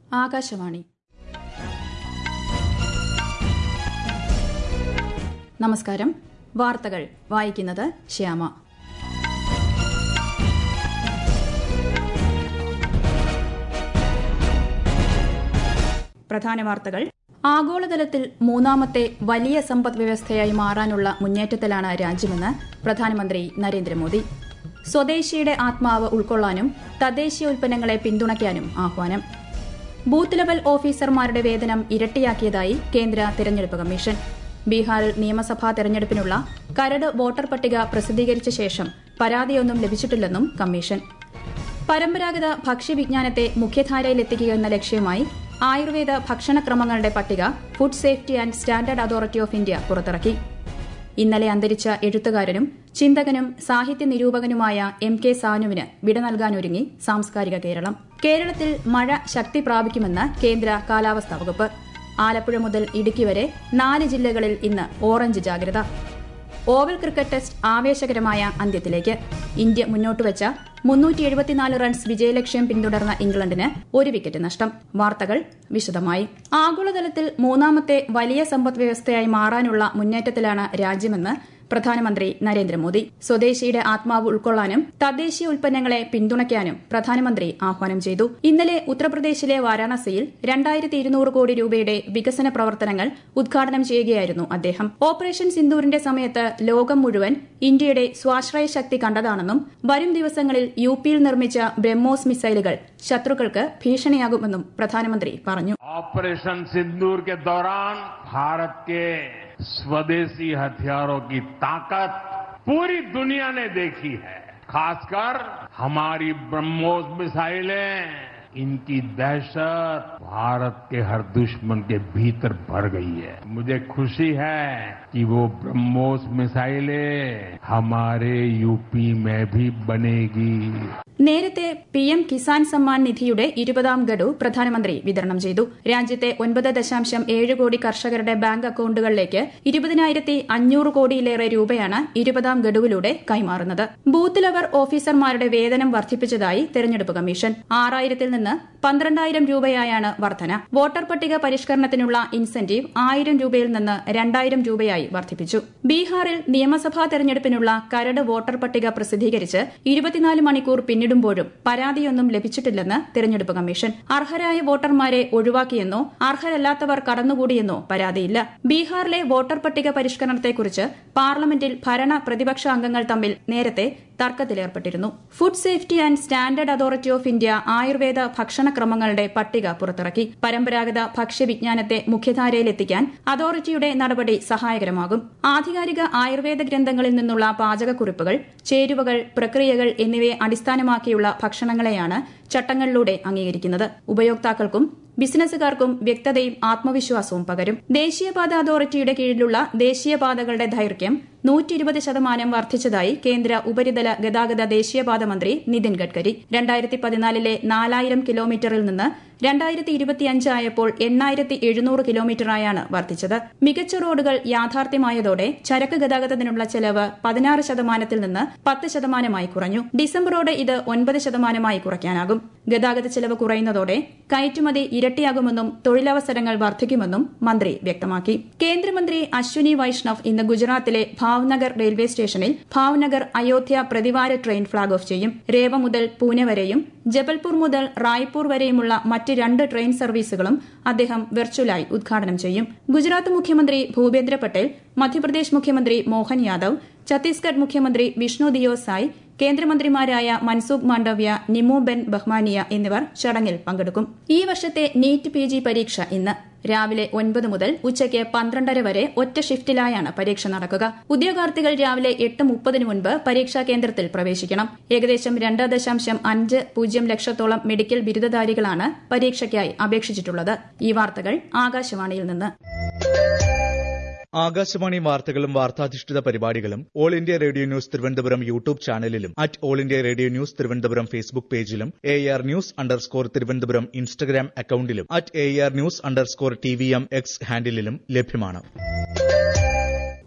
ആകാശവാണി നമസ്കാരം വാർത്തകൾ വായിക്കുന്നത് ശ്യാമ പ്രധാന വാർത്തകൾ ആഗോളതലത്തിൽ മൂന്നാമത്തെ വലിയ സമ്പദ് വ്യവസ്ഥയായി മാറാനുള്ള മുന്നേറ്റത്തിലാണ് രാജ്യമെന്ന് പ്രധാനമന്ത്രി നരേന്ദ്രമോദി സ്വദേശിയുടെ ആത്മാവ് ഉൾക്കൊള്ളാനും തദ്ദേശീയ ഉൽപ്പന്നങ്ങളെ പിന്തുണയ്ക്കാനും ആഹ്വാനം ബൂത്ത് ലെവൽ ഓഫീസർമാരുടെ വേതനം ഇരട്ടിയാക്കിയതായി കേന്ദ്ര തെരഞ്ഞെടുപ്പ് കമ്മീഷൻ ബീഹാറിൽ നിയമസഭാ തെരഞ്ഞെടുപ്പിനുള്ള കരട് വോട്ടർ പട്ടിക പ്രസിദ്ധീകരിച്ച ശേഷം പരാതിയൊന്നും ലഭിച്ചിട്ടില്ലെന്നും കമ്മീഷൻ പരമ്പരാഗത ഭക്ഷ്യവിജ്ഞാനത്തെ മുഖ്യധാരയിലെത്തിക്കുക എന്ന ലക്ഷ്യവുമായി ആയുർവേദ ഭക്ഷണക്രമങ്ങളുടെ പട്ടിക food safety and standard authority of India പുറത്തിറക്കി ഇന്നലെ അന്തരിച്ച എഴുത്തുകാരനും ചിന്തകനും സാഹിത്യ നിരൂപകനുമായ എം കെ സാനുവിന് വിട നൽകാനൊരുങ്ങി സാംസ്കാരിക കേരളം കേരളത്തിൽ മഴ ശക്തി പ്രാപിക്കുമെന്ന് കേന്ദ്ര കാലാവസ്ഥാ വകുപ്പ് ആലപ്പുഴ മുതൽ ഇടുക്കി വരെ നാല് ജില്ലകളിൽ ഇന്ന് ഓറഞ്ച് ജാഗ്രത ഓവൽ ക്രിക്കറ്റ് ടെസ്റ്റ് ആവേശകരമായ അന്ത്യത്തിലേക്ക് ഇന്ത്യ മുന്നോട്ടുവച്ച മുന്നൂറ്റി എഴുപത്തിനാല് റൺസ് വിജയലക്ഷ്യം പിന്തുടർന്ന ഇംഗ്ലണ്ടിന് ഒരു വിക്കറ്റ് നഷ്ടം വാർത്തകൾ വിശദമായി ആഗോളതലത്തിൽ മൂന്നാമത്തെ വലിയ സമ്പദ് വ്യവസ്ഥയായി മാറാനുള്ള മുന്നേറ്റത്തിലാണ് രാജ്യമെന്ന് പ്രധാനമന്ത്രി നരേന്ദ്രമോദി സ്വദേശിയുടെ ആത്മാവ് ഉൾക്കൊള്ളാനും തദ്ദേശീയ ഉൽപ്പന്നങ്ങളെ പിന്തുണയ്ക്കാനും പ്രധാനമന്ത്രി ആഹ്വാനം ചെയ്തു ഇന്നലെ ഉത്തർപ്രദേശിലെ വാരാണസിയിൽ രണ്ടായിരത്തി ഇരുന്നൂറ് കോടി രൂപയുടെ വികസന പ്രവർത്തനങ്ങൾ ഉദ്ഘാടനം ചെയ്യുകയായിരുന്നു അദ്ദേഹം ഓപ്പറേഷൻ സിന്ദൂറിന്റെ സമയത്ത് ലോകം മുഴുവൻ ഇന്ത്യയുടെ സ്വാശ്രയ ശക്തി കണ്ടതാണെന്നും വരും ദിവസങ്ങളിൽ യു പിയിൽ നിർമ്മിച്ച ബ്രഹ്മോസ് മിസൈലുകൾ ശത്രുക്കൾക്ക് ഭീഷണിയാകുമെന്നും പ്രധാനമന്ത്രി പറഞ്ഞു ऑपरेशन सिंदूर के दौरान भारत के स्वदेशी हथियारों की ताकत पूरी दुनिया ने देखी है खासकर हमारी ब्रह्मोस मिसाइलें इनकी दहशत भारत के हर दुश्मन के भीतर भर गई है मुझे खुशी है कि वो ब्रह्मोस मिसाइलें हमारे यूपी में भी बनेगी നേരത്തെ പി എം കിസാൻ സമ്മാൻ നിധിയുടെ ഇരുപതാം ഗഡു പ്രധാനമന്ത്രി വിതരണം ചെയ്തു രാജ്യത്തെ ഒൻപത് ദശാംശം ഏഴ് കോടി കർഷകരുടെ ബാങ്ക് അക്കൌണ്ടുകളിലേക്ക് ഇരുപതിനായിരത്തി അഞ്ഞൂറ് കോടിയിലേറെ രൂപയാണ് ഇരുപതാം ഗഡുവിലൂടെ കൈമാറുന്നത് ബൂത്ത് ലെവൽ ഓഫീസർമാരുടെ വേതനം വർദ്ധിപ്പിച്ചതായി തെരഞ്ഞെടുപ്പ് കമ്മീഷൻ ആറായിരത്തിൽ നിന്ന് പന്ത്രണ്ടായിരം രൂപയായാണ് വർധന വോട്ടർ പട്ടിക പരിഷ്കരണത്തിനുള്ള ഇൻസെന്റീവ് ആയിരം രൂപയിൽ നിന്ന് രണ്ടായിരം രൂപയായി വർദ്ധിപ്പിച്ചു ബീഹാറിൽ നിയമസഭാ തെരഞ്ഞെടുപ്പിനുള്ള കരട് വോട്ടർ പട്ടിക പ്രസിദ്ധീകരിച്ച് ഇരുപത്തിനാല് മണിക്കൂർ പിന്നിടുമ്പോഴും പരാതിയൊന്നും ലഭിച്ചിട്ടില്ലെന്ന് തെരഞ്ഞെടുപ്പ് കമ്മീഷൻ അർഹരായ വോട്ടർമാരെ ഒഴിവാക്കിയെന്നോ അർഹരല്ലാത്തവർ കടന്നുകൂടിയെന്നോ പരാതിയില്ല ബീഹാറിലെ വോട്ടർ പട്ടിക പരിഷ്കരണത്തെക്കുറിച്ച് പാർലമെന്റിൽ ഭരണ പ്രതിപക്ഷ അംഗങ്ങൾ തമ്മിൽ നേരത്തെ തർക്കത്തിലേർപ്പെട്ടിരുന്നു food safety and standard authority of India Ayurveda ഭക്ഷണക്രമങ്ങളുടെ പട്ടിക പുറത്തിറക്കി പരമ്പരാഗത ഭക്ഷ്യവിജ്ഞാനത്തെ മുഖ്യധാരയിലെത്തിക്കാൻ അതോറിറ്റിയുടെ നടപടി സഹായകരമാകും ആധികാരിക ആയുർവേദ ഗ്രന്ഥങ്ങളിൽ നിന്നുള്ള പാചകക്കുറിപ്പുകൾ ചേരുവകൾ പ്രക്രിയകൾ എന്നിവയെ അടിസ്ഥാനമാക്കിയുള്ള ഭക്ഷണങ്ങളെയാണ് ചട്ടങ്ങളിലൂടെ അംഗീകരിക്കുന്നത് ഉപയോക്താക്കൾക്കും ബിസിനസ്സുകാർക്കും വ്യക്തതയും ആത്മവിശ്വാസവും പകരും ദേശീയപാത അതോറിറ്റിയുടെ കീഴിലുള്ള ദേശീയപാതകളുടെ ദൈർഘ്യം നൂറ്റി ഇരുപത് ശതമാനം വർദ്ധിച്ചതായി കേന്ദ്ര ഉപരിതല ഗതാഗത ദേശീയപാത മന്ത്രി നിതിൻ ഗഡ്കരി രണ്ടായിരത്തി പതിനാലിലെ നാലായിരം കിലോമീറ്ററിൽ നിന്ന് രണ്ടായിരത്തി ഇരുപത്തിയഞ്ചായപ്പോൾ എണ്ണായിരത്തി എഴുന്നൂറ് കിലോമീറ്ററായാണ് വർദ്ധിച്ചത് മികച്ച റോഡുകൾ യാഥാർത്ഥ്യമായതോടെ ചരക്ക് ഗതാഗതത്തിനുള്ള ചെലവ് പതിനാറ് ശതമാനത്തിൽ നിന്ന് പത്ത് ശതമാനമായി കുറഞ്ഞു ഡിസംബറോടെ ഇത് ഒൻപത് ശതമാനമായി കുറയ്ക്കാനാകും ഗതാഗത ചെലവ് കുറയുന്നതോടെ കയറ്റുമതി ഇരട്ടിയാകുമെന്നും തൊഴിലവസരങ്ങൾ വർദ്ധിക്കുമെന്നും മന്ത്രി വ്യക്തമാക്കി കേന്ദ്രമന്ത്രി അശ്വിനി വൈഷ്ണവ് ഇന്ന് ഗുജറാത്തിലെ ഭാവ്നഗർ റെയിൽവേ സ്റ്റേഷനിൽ ഭാവ്നഗർ അയോധ്യ പ്രതിവാര ട്രെയിൻ ഫ്ളാഗ് ഓഫ് ചെയ്യും രേവ മുതൽ പൂനെ വരെയും ജബൽപൂർ മുതൽ റായ്പൂർ വരെയുമുള്ള മറ്റ് രണ്ട് ട്രെയിൻ സർവീസുകളും അദ്ദേഹം വെർച്വലായി ഉദ്ഘാടനം ചെയ്യും ഗുജറാത്ത് മുഖ്യമന്ത്രി ഭൂപേന്ദ്ര പട്ടേൽ മധ്യപ്രദേശ് മുഖ്യമന്ത്രി മോഹൻ യാദവ് ഛത്തീസ്ഗഡ് മുഖ്യമന്ത്രി വിഷ്ണു ദിയോ സായ് കേന്ദ്രമന്ത്രിമാരായ മൻസൂഖ് മാണ്ഡവ്യ നിമു ബെൻ ബഹ്മാനിയ എന്നിവർ ചടങ്ങിൽ പങ്കെടുക്കും ഈ വർഷത്തെ നീറ്റ് പി ജി പരീക്ഷ ഇന്ന് രാവിലെ ഒൻപത് മുതൽ ഉച്ചയ്ക്ക് പന്ത്രണ്ടര വരെ ഒറ്റ ഷിഫ്റ്റിലായാണ് പരീക്ഷ നടക്കുക ഉദ്യോഗാർത്ഥികൾ രാവിലെ എട്ട് മുപ്പതിന് മുൻപ് പരീക്ഷാ കേന്ദ്രത്തിൽ പ്രവേശിക്കണം ഏകദേശം രണ്ട് ദശാംശം അഞ്ച് പൂജ്യം ലക്ഷത്തോളം മെഡിക്കൽ ബിരുദധാരികളാണ് പരീക്ഷയ്ക്കായി അപേക്ഷിച്ചിട്ടുള്ളത് ഈ വാർത്തകൾ ആകാശവാണിയിൽ നിന്ന് ആകാശവാണി വാർത്തകളും വാർത്താധിഷ്ഠിത പരിപാടികളും all India radio news Thiruvananthapuram YouTube ചാനലിലും at all India radio news Thiruvananthapuram Facebook പേജിലും A R news underscore Thiruvananthapuram Instagram അക്കൌണ്ടിലും at A R news underscore T V M X ഹാൻഡിലും ലഭ്യമാണ്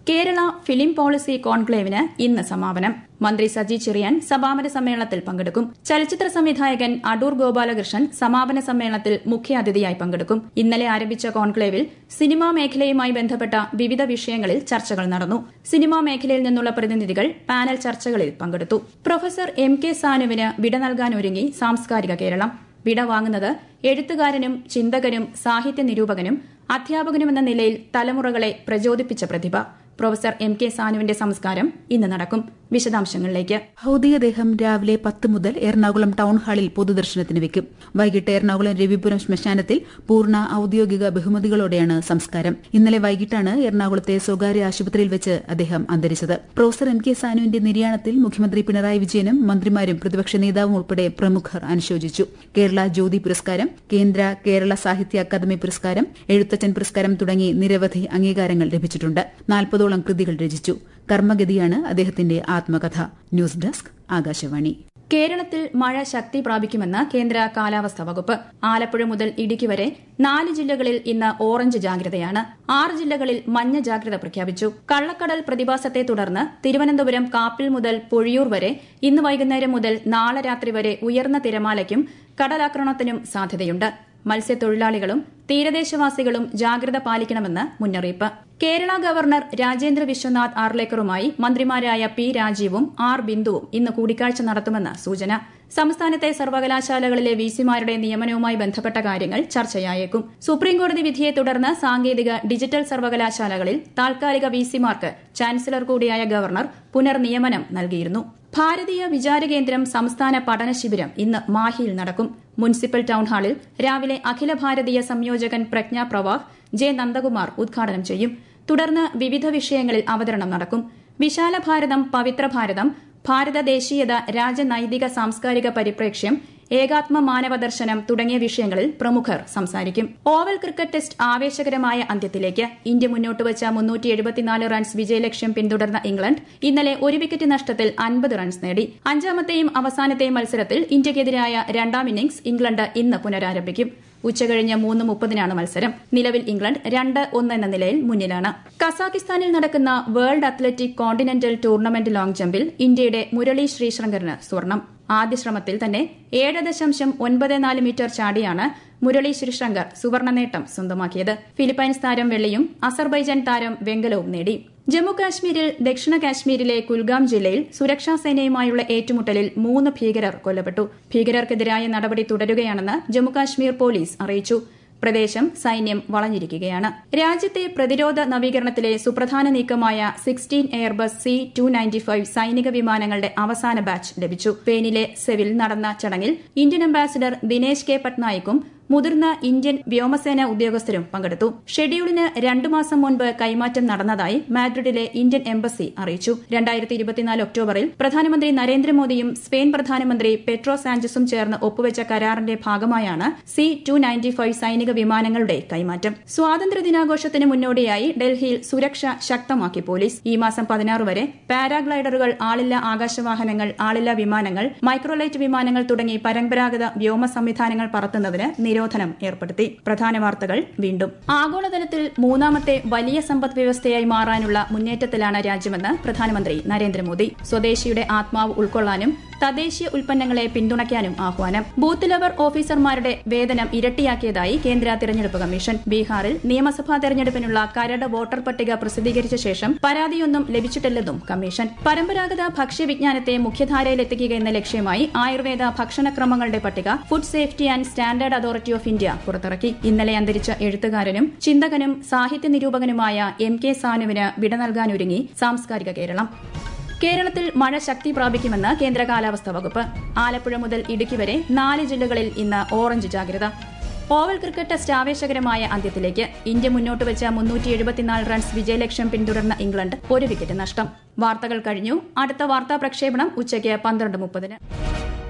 കേരള ഫിലിം പോളിസി കോൺക്ലേവിന് ഇന്ന് സമാപനം മന്ത്രി സജി ചെറിയാൻ സമാപന സമ്മേളനത്തിൽ പങ്കെടുക്കും ചലച്ചിത്ര സംവിധായകൻ അടൂർ ഗോപാലകൃഷ്ണൻ സമാപന സമ്മേളനത്തിൽ മുഖ്യാതിഥിയായി പങ്കെടുക്കും ഇന്നലെ ആരംഭിച്ച കോൺക്ലേവിൽ സിനിമാ മേഖലയുമായി ബന്ധപ്പെട്ട വിവിധ വിഷയങ്ങളിൽ ചർച്ചകൾ നടന്നു സിനിമാ മേഖലയിൽ നിന്നുള്ള പ്രതിനിധികൾ പാനൽ ചർച്ചകളിൽ പങ്കെടുത്തു പ്രൊഫസർ എം കെ സാനുവിന് വിട നൽകാനൊരുങ്ങി സാംസ്കാരിക കേരളം വിട വാങ്ങുന്നത് എഴുത്തുകാരനും ചിന്തകനും സാഹിത്യ നിരൂപകനും അധ്യാപകനുമെന്ന നിലയിൽ തലമുറകളെ പ്രചോദിപ്പിച്ച പ്രതിഭ പ്രൊഫസർ എം കെ സാനുവിന്റെ സംസ്കാരം ഇന്ന് നടക്കും വിശദാംശങ്ങളിലേക്ക് ഭൌതികദേഹം രാവിലെ പത്ത് മുതൽ എറണാകുളം ടൗൺ ഹാളിൽ പൊതുദർശനത്തിന് വെക്കും വൈകിട്ട് എറണാകുളം രവിപുരം ശ്മശാനത്തിൽ പൂർണ്ണ ഔദ്യോഗിക ബഹുമതികളോടെയാണ് സംസ്കാരം ഇന്നലെ വൈകിട്ടാണ് എറണാകുളത്തെ സ്വകാര്യ ആശുപത്രിയിൽ വെച്ച് അദ്ദേഹം അന്തരിച്ചത് പ്രൊഫസർ എം കെ സാനുവിന്റെ നിര്യാണത്തിൽ മുഖ്യമന്ത്രി പിണറായി വിജയനും മന്ത്രിമാരും പ്രതിപക്ഷ നേതാവും ഉൾപ്പെടെ പ്രമുഖർ അനുശോചിച്ചു കേരള ജ്യോതി പുരസ്കാരം കേന്ദ്ര കേരള സാഹിത്യ അക്കാദമി പുരസ്കാരം എഴുത്തച്ഛൻ പുരസ്കാരം തുടങ്ങി നിരവധി അംഗീകാരങ്ങൾ ലഭിച്ചിട്ടുണ്ട് നാൽപ്പതോളം കൃതികൾ രചിച്ചു കർമ്മഗതിയാണ് അദ്ദേഹത്തിന്റെ ആത്മകഥ ന്യൂസ് ഡെസ്ക് ആകാശവാണി കേരളത്തിൽ മഴ ശക്തി പ്രാപിക്കുമെന്ന് കേന്ദ്ര കാലാവസ്ഥാ വകുപ്പ് ആലപ്പുഴ മുതൽ ഇടുക്കി വരെ നാല് ജില്ലകളിൽ ഇന്ന് ഓറഞ്ച് ജാഗ്രതയാണ് ആറ് ജില്ലകളിൽ മഞ്ഞ ജാഗ്രത പ്രഖ്യാപിച്ചു കള്ളക്കടൽ പ്രതിഭാസത്തെ തുടർന്ന് തിരുവനന്തപുരം കാപ്പിൽ മുതൽ പൊഴിയൂർ വരെ ഇന്ന് വൈകുന്നേരം മുതൽ നാളെ രാത്രി വരെ ഉയർന്ന തിരമാലയ്ക്കും കടലാക്രമണത്തിനും സാധ്യതയുണ്ട് മത്സ്യത്തൊഴിലാളികളും തീരദേശവാസികളും ജാഗ്രത പാലിക്കണമെന്ന് മുന്നറിയിപ്പ് കേരള ഗവർണർ രാജേന്ദ്ര വിശ്വനാഥ് ആർലേക്കറുമായി മന്ത്രിമാരായ പി രാജീവും ആർ ബിന്ദുവും ഇന്ന് കൂടിക്കാഴ്ച നടത്തുമെന്ന് സൂചന സംസ്ഥാനത്തെ സർവകലാശാലകളിലെ വിസിമാരുടെ നിയമനവുമായി ബന്ധപ്പെട്ട കാര്യങ്ങൾ ചർച്ചയായേക്കും സുപ്രീംകോടതി വിധിയെ തുടർന്ന് സാങ്കേതിക ഡിജിറ്റൽ സർവകലാശാലകളിൽ താൽക്കാലിക വിസിമാർക്ക് ചാൻസലർ കൂടിയായ ഗവർണർ പുനർനിയമനം നൽകിയിരുന്നു ഭാരതീയ വിചാരകേന്ദ്രം സംസ്ഥാന പഠന ശിബിരം ഇന്ന് മാഹിയിൽ നടക്കും മുനിസിപ്പൽ ടൌൺ ഹാളിൽ രാവിലെ അഖില ഭാരതീയ സംയോജകൻ പ്രജ്ഞ പ്രവാഹ് ജെ നന്ദകുമാർ ഉദ്ഘാടനം ചെയ്യും തുടർന്ന് വിവിധ വിഷയങ്ങളിൽ അവതരണം നടക്കും വിശാല ഭാരതം പവിത്ര ഭാരതം ഭാരത ദേശീയത രാജനൈതിക സാംസ്കാരിക പരിപ്രേക്ഷ്യം ഏകാത്മ മാനവ ദർശനം തുടങ്ങിയ വിഷയങ്ങളിൽ പ്രമുഖർ സംസാരിക്കും ഓവൽ ക്രിക്കറ്റ് ടെസ്റ്റ് ആവേശകരമായ അന്ത്യത്തിലേക്ക് ഇന്ത്യ മുന്നോട്ട് വച്ച മുന്നൂറ്റി എഴുപത്തിനാല് റൺസ് വിജയലക്ഷ്യം പിന്തുടർന്ന ഇംഗ്ലണ്ട് ഇന്നലെ ഒരു വിക്കറ്റ് നഷ്ടത്തിൽ അൻപത് റൺസ് നേടി അഞ്ചാമത്തെയും അവസാനത്തെയും മത്സരത്തിൽ ഇന്ത്യയ്ക്കെതിരായ രണ്ടാം ഇന്നിംഗ്സ് ഇംഗ്ലണ്ട് ഇന്ന് പുനരാരംഭിക്കും ഉച്ചകഴിഞ്ഞ് മൂന്ന് മുപ്പതിനാണ് മത്സരം നിലവിൽ ഇംഗ്ലണ്ട് രണ്ട് ഒന്ന് എന്ന നിലയിൽ മുന്നിലാണ് കസാഖിസ്ഥാനിൽ നടക്കുന്ന world athletic continental tournament long ജമ്പിൽ ഇന്ത്യയുടെ മുരളി ശ്രീശങ്കറിന് സ്വർണം ആദ്യ ശ്രമത്തിൽ തന്നെ ഏഴ് ദശാംശം ഒൻപത് നാല് മീറ്റർ ചാടിയാണ് മുരളി ശ്രീശങ്കർ സുവർണ നേട്ടം സ്വന്തമാക്കിയത് ഫിലിപ്പൈൻസ് താരം വെള്ളിയും അസർബൈജാൻ താരം വെങ്കലവും നേടി ജമ്മു കാശ്മീരിൽ ദക്ഷിണ കാശ്മീരിലെ കുൽഗാം ജില്ലയിൽ സുരക്ഷാ സേനയുമായുള്ള ഏറ്റുമുട്ടലിൽ മൂന്ന് ഭീകരർ കൊല്ലപ്പെട്ടു ഭീകരർക്കെതിരായ നടപടി തുടരുകയാണെന്ന് ജമ്മുകാശ്മീർ പോലീസ് അറിയിച്ചു പ്രദേശം സൈന്യം വളഞ്ഞിരിക്കുകയാണ് രാജ്യത്തെ പ്രതിരോധ നവീകരണത്തിലെ സുപ്രധാന നീക്കമായ sixteen Airbus C two ninety five സൈനിക വിമാനങ്ങളുടെ അവസാന ബാച്ച് ലഭിച്ചു സ്പെയിനിലെ സെവിൽ നടന്ന ചടങ്ങിൽ ഇന്ത്യൻ അംബാസിഡർ ദിനേശ് കെ പട്നായിക്കും മുതിർന്ന ഇന്ത്യൻ വ്യോമസേന ഉദ്യോഗസ്ഥരും പങ്കെടുത്തു ഷെഡ്യൂളിന് രണ്ടു മാസം മുൻപ് കൈമാറ്റം നടന്നതായി മാഡ്രിഡിലെ ഇന്ത്യൻ എംബസി അറിയിച്ചു രണ്ടായിരത്തി ഇരുപത്തിനാല് ഒക്ടോബറിൽ പ്രധാനമന്ത്രി നരേന്ദ്രമോദിയും സ്പെയിൻ പ്രധാനമന്ത്രി പെട്രോ സാഞ്ചസും ചേർന്ന് ഒപ്പുവെച്ച കരാറിന്റെ ഭാഗമായാണ് സി ടു നയൻറ്റി ഫൈവ് സൈനിക വിമാനങ്ങളുടെ കൈമാറ്റം സ്വാതന്ത്ര്യ ദിനാഘോഷത്തിന് മുന്നോടിയായി ഡൽഹിയിൽ സുരക്ഷ ശക്തമാക്കി പോലീസ് ഈ മാസം പതിനാറ് വരെ പാരാഗ്ലൈഡറുകൾ ആളില്ല ആകാശവാഹനങ്ങൾ ആളില്ല വിമാനങ്ങൾ മൈക്രോലൈറ്റ് വിമാനങ്ങൾ തുടങ്ങി പരമ്പരാഗത വ്യോമ സംവിധാനങ്ങൾ പറത്തുന്നതിന് നിരോധനം ഏർപ്പെടുത്തി പ്രധാന വാർത്തകൾ വീണ്ടും ആഗോളതലത്തിൽ മൂന്നാമത്തെ വലിയ സമ്പദ് വ്യവസ്ഥയായി മാറാനുള്ള മുന്നേറ്റത്തിലാണ് രാജ്യമെന്ന് പ്രധാനമന്ത്രി നരേന്ദ്രമോദി സ്വദേശിയുടെ ആത്മാവ് ഉൾക്കൊള്ളാനും തദ്ദേശീയ ഉൽപ്പന്നങ്ങളെ പിന്തുണയ്ക്കാനും ആഹ്വാനം ബൂത്ത് ലെവൽ ഓഫീസർമാരുടെ വേതനം ഇരട്ടിയാക്കിയതായി കേന്ദ്ര തിരഞ്ഞെടുപ്പ് കമ്മീഷൻ ബീഹാറിൽ നിയമസഭാ തെരഞ്ഞെടുപ്പിനുള്ള കരട് വോട്ടർ പട്ടിക പ്രസിദ്ധീകരിച്ച ശേഷം പരാതിയൊന്നും ലഭിച്ചിട്ടില്ലെന്നും കമ്മീഷൻ പരമ്പരാഗത ഭക്ഷ്യവിജ്ഞാനത്തെ മുഖ്യധാരയിലെത്തിക്കുക എന്ന ലക്ഷ്യമായി ആയുർവേദ ഭക്ഷണക്രമങ്ങളുടെ പട്ടിക food safety and standard authority of India പുറത്തിറക്കി ഇന്നലെ അന്തരിച്ച എഴുത്തുകാരനും ചിന്തകനും സാഹിത്യ നിരൂപകനുമായ എം കെ സാനുവിന് വിട നൽകാനൊരുങ്ങി സാംസ്കാരിക കേരളം കേരളത്തിൽ മഴ ശക്തി പ്രാപിക്കുമെന്ന് കേന്ദ്ര കാലാവസ്ഥാ വകുപ്പ് ആലപ്പുഴ മുതൽ ഇടുക്കി വരെ നാല് ജില്ലകളിൽ ഇന്ന് ഓറഞ്ച് ജാഗ്രത ഓവൽ ക്രിക്കറ്റ് ടെസ്റ്റ് ആവേശകരമായ അന്ത്യത്തിലേക്ക് ഇന്ത്യ മുന്നോട്ട് വെച്ച മുന്നൂറ്റി എഴുപത്തിനാല് റൺസ് വിജയലക്ഷ്യം പിന്തുടർന്ന ഇംഗ്ലണ്ട് ഒരു വിക്കറ്റ് നഷ്ടം വാർത്തകൾ കഴിഞ്ഞു അടുത്ത വാർത്താ പ്രക്ഷേപണം ഉച്ചയ്ക്ക് പന്ത്രണ്ട് മുപ്പതിന്